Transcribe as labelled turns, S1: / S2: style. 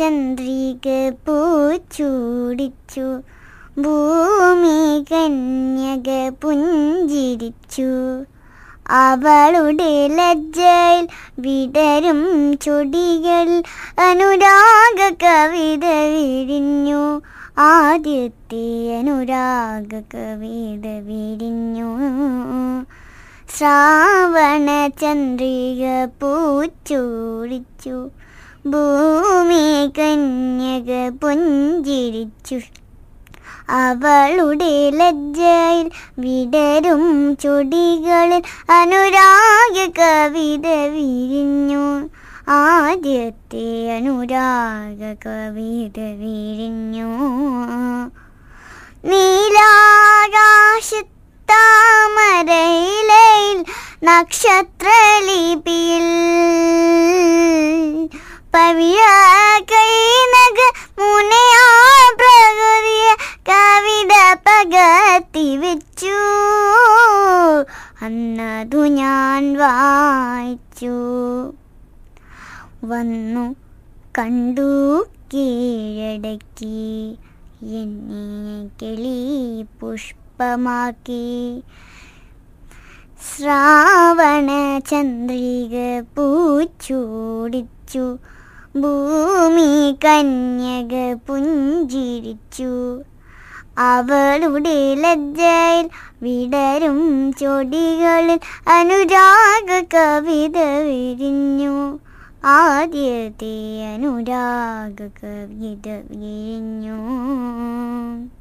S1: ചന്ദ്രിക പൂച്ചൂടിച്ചു ഭൂമി കന്യക പുഞ്ചിരിച്ചു അവളുടെ ലജ്ജയിൽ വിടരും ചൊടികൾ അനുരാഗ കവിത വിരിഞ്ഞു ആദ്യത്തെ അനുരാഗ കവിത വിരിഞ്ഞു ശ്രാവണ ചന്ദ്രിക പൂച്ചൂടിച്ചു ഭൂമി കന്യക പുഞ്ചിരിച്ചു അവളുടെ ലജ്ജയിൽ വിടരും ചൊടികളിൽ അനുരാഗ കവിത വിരിഞ്ഞു ആദ്യത്തെ അനുരാഗ കവിത വിരിഞ്ഞു നീലാകാശത്താമരയിലയിൽ നക്ഷത്രലിപിയിൽ പവിഴ കൈനക മുനയാ പ്രകൃതിയ കവിത പകർത്തി വെച്ചു അന്നതു ഞാൻ വായിച്ചു വന്നു കണ്ടു കീഴടക്കി എന്നെ കിളി പുഷ്പമാക്കി ശ്രാവണ ചന്ദ്രിക പൂച്ചൂടിച്ചു ഭൂമി കന്യക പുഞ്ചിരിച്ചു അവളുടെ ലജ്ജയിൽ വിടരും ചൊടികളിൽ അനുരാഗ കവിത വിരിഞ്ഞു ആദ്യത്തെ അനുരാഗ കവിത വിരിഞ്ഞു